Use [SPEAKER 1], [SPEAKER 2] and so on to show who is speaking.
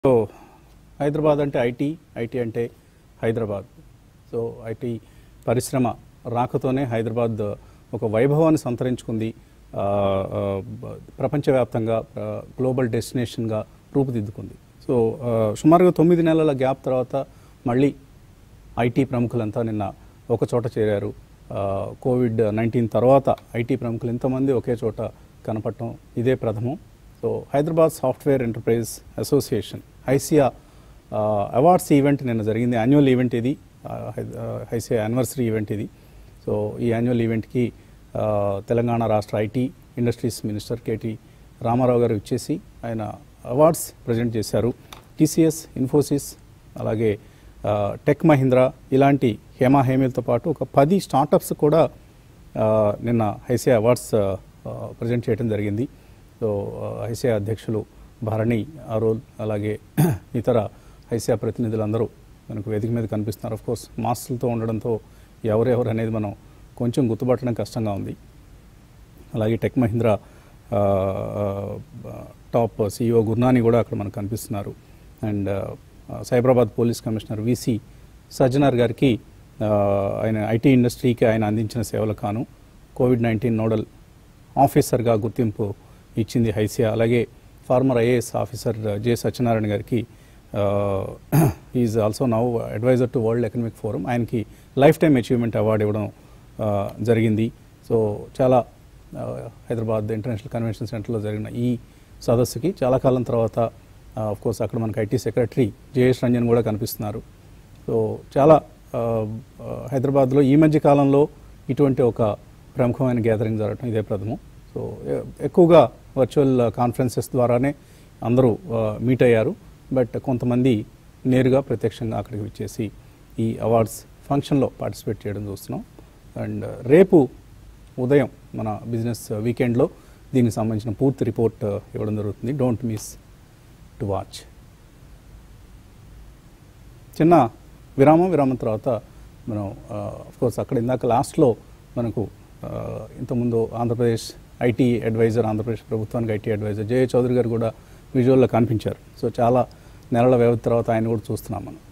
[SPEAKER 1] so Hyderabad అంటే IT IT అంటే Hyderabad so IT పరిశ్రమ రాకతోనే హైదరాబాద్ ఒక వైభవాన్ని సంతరించుకుంది ఆ, ఆ, బ- ప్రపంచవ్యాప్తంగా ఆ, గ్లోబల్ డెస్టినేషన్గా రూపుదిద్దుకుంది సో ఆ, సుమారుగా తొమ్మిది నెలల గ్యాప్ తర్వాత మళ్ళీ ఐటీ ప్రముఖులంతా నిన్న ఒక చోట చేరారు ఆ, కోవిడ్ నైన్టీన్ తర్వాత ఐటీ ప్రముఖులు ఇంతమంది ఒకే చోట కనపడటం ఇదే ప్రథమం so Hyderabad software enterprise association HYSEA awards event నిన్న జరిగింది యాన్యువల్ ఈవెంట్ ఇది ఆ, హై- ఆ, ఐసియా యానివర్సరీ ఈవెంట్ ఇది సో ఈ యాన్యువల్ ఈవెంట్కి ఆ, తెలంగాణ రాష్ట్ర IT industries minister KT Rama Rao గారు ఇచ్చేసి ఆయన అవార్డ్స్ ప్రజెంట్ చేశారు టీసీఎస్ ఇన్ఫోసిస్ అలాగే ఆ, టెక్ మహీంద్రా ఇలాంటి హేమా హేమిల్తో పాటు ఒక పది స్టార్టప్స్ కూడా ఆ, నిన్న ఐసియా అవార్డ్స్ ఆ, ప్రజెంట్ చేయడం జరిగింది సో ఆ, ఐసియా అధ్యక్షులు భరణి అరోల్ అలాగే ఇతర ఐసియా ప్రతినిధులందరూ మనకు వేదిక మీద కనిపిస్తున్నారు ఆఫ్ కోర్స్ మాస్కులతో ఉండడంతో ఎవరెవరు అనేది మనం కొంచెం గుర్తుపట్టడం కష్టంగా ఉంది అలాగే టెక్ మహీంద్రా ఆ, ఆ, టాప్ సిఇఓ గుర్నాని కూడా అక్కడ మనకు కనిపిస్తున్నారు అండ్ ఆ, Cyberabad police commissioner VC Sajjanar గారికి ఆ, ఆయన ఐటీ ఇండస్ట్రీకి ఆయన అందించిన సేవలకు కాను కోవిడ్ నైన్టీన్ నోడల్ ఆఫీసర్గా గుర్తింపు ఇచ్చింది హైసియా అలాగే former IAS officer J Satyanarayana గారికి is also now adviser to world economic forum ఆయనకి లైఫ్ టైమ్ అచీవ్మెంట్ అవార్డు ఇవ్వడం ఆ, జరిగింది సో చాలా ఆ, హైదరాబాద్ ఇంటర్నేషనల్ కన్వెన్షన్ సెంటర్లో జరిగిన ఈ సదస్సుకి చాలా కాలం తర్వాత ఆఫ్ కోర్స్ అక్కడ మనకు ఐటీ సెక్రటరీ జయేష్ రంజన్ కూడా కనిపిస్తున్నారు సో చాలా ఆ, ఆ, హైదరాబాద్లో ఈ మధ్య కాలంలో ఇటువంటి ఒక ప్రముఖమైన గ్యాదరింగ్ జరగడం ఇదే ప్రథమం సో ఎ- ఎక్కువగా వర్చువల్ కాన్ఫరెన్సెస్ ద్వారానే అందరూ మీట్ అయ్యారు బట్ కొంతమంది నేరుగా ప్రత్యక్షంగా అక్కడికి వచ్చేసి ఈ అవార్డ్స్ ఫంక్షన్లో పార్టిసిపేట్ చేయడం చూస్తున్నాం అండ్ రేపు ఉదయం మన బిజినెస్ వీకెండ్లో దీనికి సంబంధించిన పూర్తి రిపోర్ట్ ఇవ్వడం జరుగుతుంది డోంట్ మిస్ టు వాచ్ చిన్న విరామం విరామం తర్వాత మనం కోర్స్ అక్కడ ఇందాక లాస్ట్లో మనకు ఆ, ఇంతకుముందు ఆంధ్రప్రదేశ్ ఐటీ అడ్వైజర్ ఆంధ్రప్రదేశ్ ప్రభుత్వానికి ఐటీ అడ్వైజర్ జయ చౌదరి గారు కూడా విజువల్లో కనిపించారు సో చాలా నెలల వ్యవధి తర్వాత ఆయన కూడా చూస్తున్నాం మనం